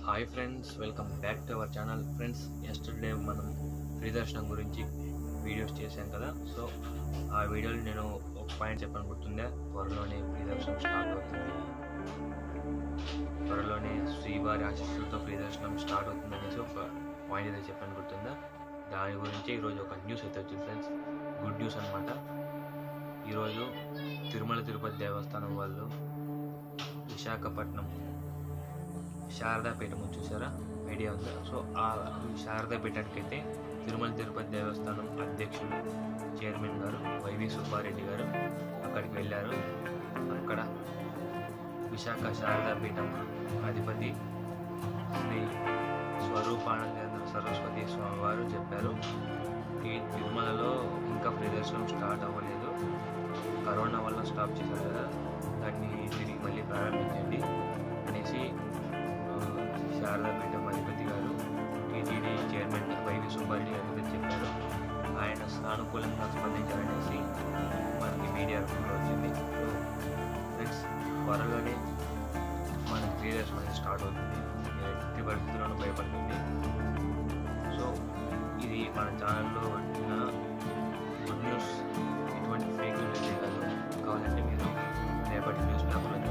hi friends welcome back to our channel friends yesterday మనం free darshan గురించి videos చేశాం కదా సో ఆ వీడియోలో నేను ఒక పాయింట్ చెప్పని గుర్తుందా త్వరలోనే ఫ్రీ దర్శనం స్టార్ట్ అవుతుంది త్వరలోనే శ్రీవారి ఆశీస్సులతో ఫ్రీ దర్శనం స్టార్ట్ అవుతుంది అనేసి ఒక పాయింట్ అయితే చెప్పని గుర్తుందా దాని గురించి ఈరోజు ఒక న్యూస్ అయితే వచ్చింది ఫ్రెండ్స్ గుడ్ న్యూస్ అనమాట ఈరోజు తిరుమల తిరుపతి దేవస్థానం వాళ్ళు విశాఖపట్నం శారదాపీఠం ఉంది చూసారా ఐడియా ఉందా సో ఆ శారదాపీఠానికి అయితే తిరుమల తిరుపతి దేవస్థానం అధ్యక్షులు చైర్మన్ గారు వైవి సుబ్బారెడ్డి గారు అక్కడికి వెళ్ళారు అక్కడ విశాఖ శారదాపీఠం అధిపతి శ్రీ స్వరూపానందేంద్ర సరస్వతి స్వామి వారు చెప్పారు ఈ తిరుమలలో ఇంకా ఫ్రీ దర్శనం స్టార్ట్ అవ్వలేదు కరోనా వల్ల స్టాప్ చేశారు కదా దాన్ని తిరిగి మళ్ళీ ప్రారంభించండి అనేసి ఆ, శారదాపీఠం అధిపతి గారు టీటీడీ చైర్మన్ వైవి సుబ్బారెడ్డి గారు అయితే చెప్పారు ఆయన సానుకూలంగా స్పందించారనేసి మనకి మీడియా రూపంలో వచ్చింది సో ఫ్రెండ్స్ త్వరలోనే మనకి ఫ్రీ దర్శనం అనేది స్టార్ట్ అవుతుంది మీరు ఎట్టి పరిస్థితుల్లోనూ భయపడుతుంది సో ఇది మన ఛానల్లో వచ్చిన గుడ్ న్యూస్ ఎటువంటి ఫేక్ న్యూస్ అయితే కాదు కావాలంటే మీరు రేపటి న్యూస్ పేపర్లో